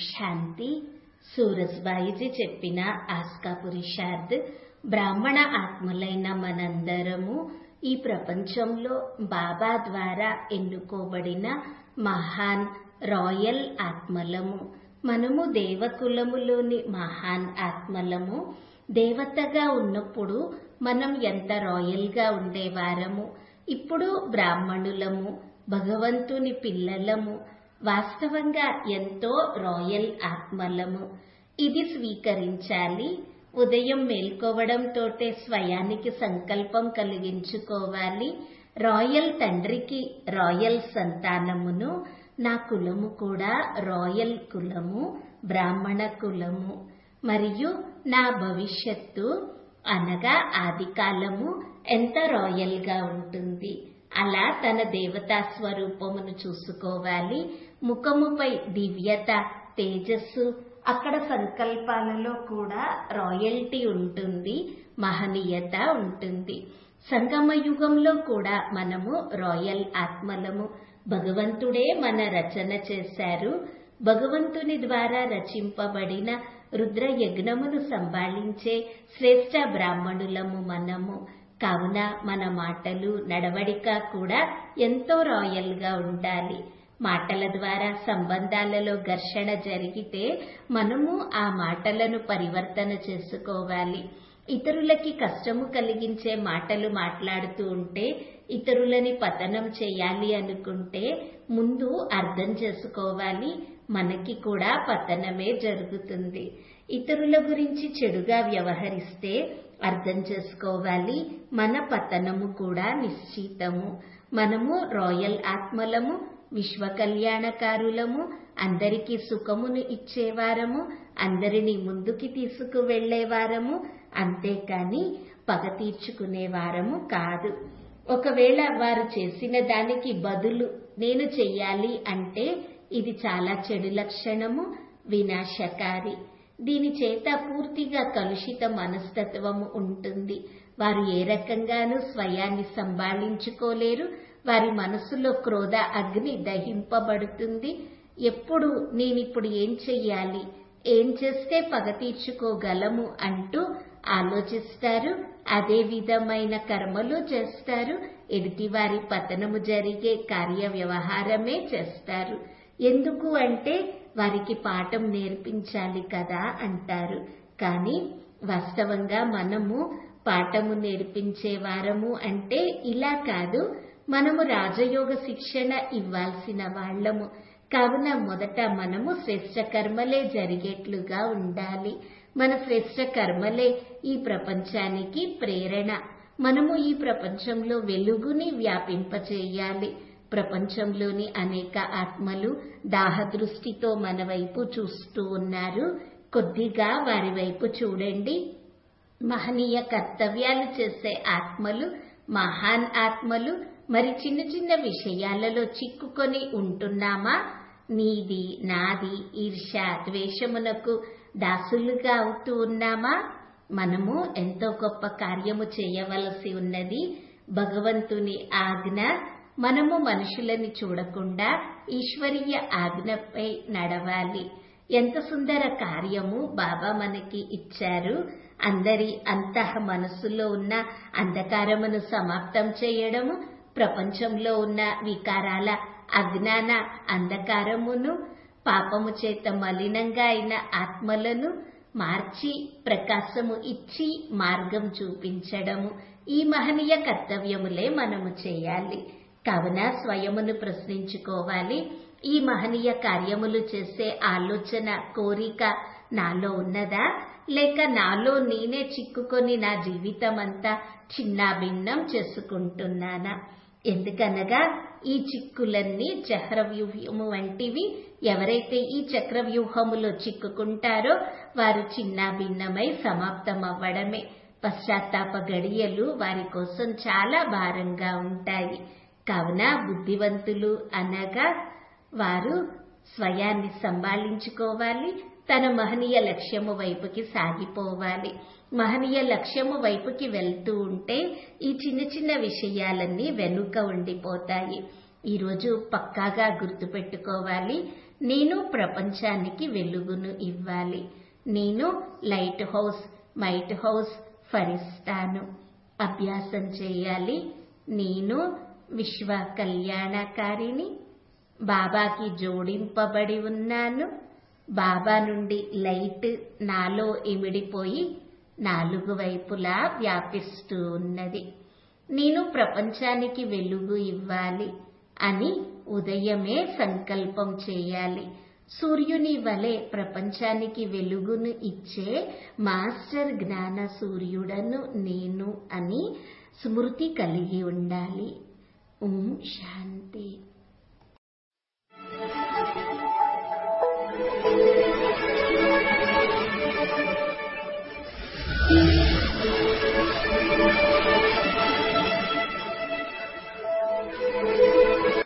శాంతి సూరజ్బాయిజీ చెప్పిన ఆస్కా పురుషార్థ్ బ్రాహ్మణ ఆత్మలైన మనందరము ఈ ప్రపంచంలో బాబా ద్వారా ఎన్నుకోబడిన మహాన్ రాయల్ ఆత్మలము మనము దేవకులములోని మహాన్ ఆత్మలము దేవతగా ఉన్నప్పుడు మనం ఎంత రాయల్ గా ఉండేవారము ఇప్పుడు బ్రాహ్మణులము భగవంతుని పిల్లలము వాస్తవంగా ఎంతో రాయల్ ఆత్మలము ఇది స్వీకరించాలి ఉదయం మేల్కోవడంతోటే స్వయానికి సంకల్పం కలిగించుకోవాలి రాయల్ తండ్రికి రాయల్ సంతానమును నా కులము కూడా రాయల్ కులము బ్రాహ్మణ కులము మరియు నా భవిష్యత్తు అనగా ఆది కాలము ఎంత రాయల్ గా ఉంటుంది అలా తన దేవతా స్వరూపమును చూసుకోవాలి ముఖముపై దివ్యత తేజస్సు అక్కడ సంకల్పాలలో కూడా రాయల్టీ ఉంటుంది మహనీయత ఉంటుంది సంగమ యుగంలో కూడా మనము రాయల్ ఆత్మలము భగవంతుడే మన రచన చేశారు భగవంతుని ద్వారా రచింపబడిన రుద్ర యజ్ఞమును సంభాళించే శ్రేష్ట బ్రాహ్మణులము మనము కావున మన మాటలు నడవడిక కూడా ఎంతో రాయల్ గా ఉండాలి మాటల ద్వారా సంబంధాలలో ఘర్షణ జరిగితే మనము ఆ మాటలను పరివర్తన చేసుకోవాలి ఇతరులకి కష్టము కలిగించే మాటలు మాట్లాడుతూ ఉంటే ఇతరులని పతనం చేయాలి అనుకుంటే ముందు అర్థం చేసుకోవాలి మనకి కూడా పతనమే జరుగుతుంది ఇతరుల గురించి చెడుగా వ్యవహరిస్తే అర్థం చేసుకోవాలి మన పతనము కూడా నిశ్చితము మనము రాయల్ ఆత్మలము విశ్వ కళ్యాణకారులము అందరికీ సుఖమును ఇచ్చేవారము అందరినీ ముందుకి తీసుకు వెళ్లేవారము అంతేకాని పగ తీర్చుకునేవారము కాదు ఒకవేళ వారు చేసిన దానికి బదులు నేను చెయ్యాలి అంటే ఇది చాలా చెడు లక్షణము వినాశకారి దీని చేత పూర్తిగా కలుషిత మనస్తత్వము ఉంటుంది వారు ఏ రకంగానూ స్వయాన్ని సంభాళించుకోలేరు వారి మనసులో క్రోధ అగ్ని దహింపబడుతుంది ఎప్పుడు నేనిప్పుడు ఏం చెయ్యాలి ఏం చేస్తే పగ తీర్చుకోగలము అంటూ ఆలోచిస్తారు అదే విధమైన కర్మలు చేస్తారు ఎదుటివారి పతనము జరిగే కార్య వ్యవహారమే చేస్తారు ఎందుకు అంటే వారికి పాఠం నేర్పించాలి కదా అంటారు కానీ వాస్తవంగా మనము పాఠము నేర్పించే వారము అంటే ఇలా కాదు మనము రాజయోగ శిక్షణ ఇవ్వాల్సిన వాళ్ళము కావున మొదట మనము శ్రేష్ట కర్మలే జరిగేట్లుగా ఉండాలి మన శ్రేష్ట కర్మలే ఈ ప్రపంచానికి ప్రేరణ మనము ఈ ప్రపంచంలో వెలుగుని వ్యాపింపచేయాలి ప్రపంచంలోని అనేక ఆత్మలు దాహదృష్టితో మన వైపు చూస్తూ ఉన్నారు కొద్దిగా వారి వైపు చూడండి మహనీయ కర్తవ్యాలు చేసే ఆత్మలు మహాన్ ఆత్మలు మరి చిన్న చిన్న విషయాలలో చిక్కుకొని ఉంటున్నామా నీది నాది ఈర్ష ద్వేషమునకు దాసులుగా అవుతూ ఉన్నామా మనము ఎంతో గొప్ప కార్యము చేయవలసి ఉన్నది భగవంతుని ఆజ్ఞ మనము మనుషులని చూడకుండా ఈశ్వరీయ ఆజ్ఞపై నడవాలి ఎంత సుందర కార్యము బాబా మనకి ఇచ్చారు అందరి అంతః మనస్సులో ఉన్న అంధకారమును సమాప్తం చేయడము ప్రపంచంలో ఉన్న వికారాల అజ్ఞాన అంధకారమును పాపము చేత మలినంగా అయిన ఆత్మలను మార్చి ప్రకాశము ఇచ్చి మార్గం చూపించడము ఈ మహనీయ కర్తవ్యములే మనము చేయాలి కావున స్వయమును ప్రశ్నించుకోవాలి ఈ మహనీయ కార్యములు చేసే ఆలోచన కోరిక నాలో ఉన్నదా లేక నాలో నేనే చిక్కుకొని నా జీవితం అంతా చిన్నాభిన్నం చేసుకుంటున్నానా ఎందుకనగా ఈ చిక్కులన్నీ చక్రవ్యూహము వంటివి ఎవరైతే ఈ చక్రవ్యూహములో చిక్కుకుంటారో వారు చిన్నాభిన్నమై సమాప్తమవ్వడమే పశ్చాత్తాప గడియలు వారి కోసం చాలా భారంగా ఉంటాయి కావున బుద్ధివంతులు అనగా వారు స్వయాన్ని సంభాళించుకోవాలి తన మహనీయ లక్ష్యము వైపుకి సాగిపోవాలి మహనీయ లక్ష్యము వైపుకి వెళ్తూ ఉంటే ఈ చిన్న చిన్న విషయాలన్నీ వెనుక ఉండిపోతాయి ఈరోజు పక్కాగా గుర్తుపెట్టుకోవాలి నేను ప్రపంచానికి వెలుగును ఇవ్వాలి నేను లైట్ హౌస్ మైట్ హౌస్ ఫరిస్తాను అభ్యాసం చేయాలి నేను విశ్వ కళ్యాణకారిని బాబాకి జోడింపబడి ఉన్నాను బాబా నుండి లైట్ నాలో ఇమిడిపోయి నాలుగు వైపులా వ్యాపిస్తూ ఉన్నది నేను ప్రపంచానికి వెలుగు ఇవ్వాలి అని ఉదయమే సంకల్పం చేయాలి సూర్యుని వలె ప్రపంచానికి వెలుగును ఇచ్చే మాస్టర్ జ్ఞాన సూర్యుడను నేను అని స్మృతి కలిగి ఉండాలి ఓం శాంతి Thank you.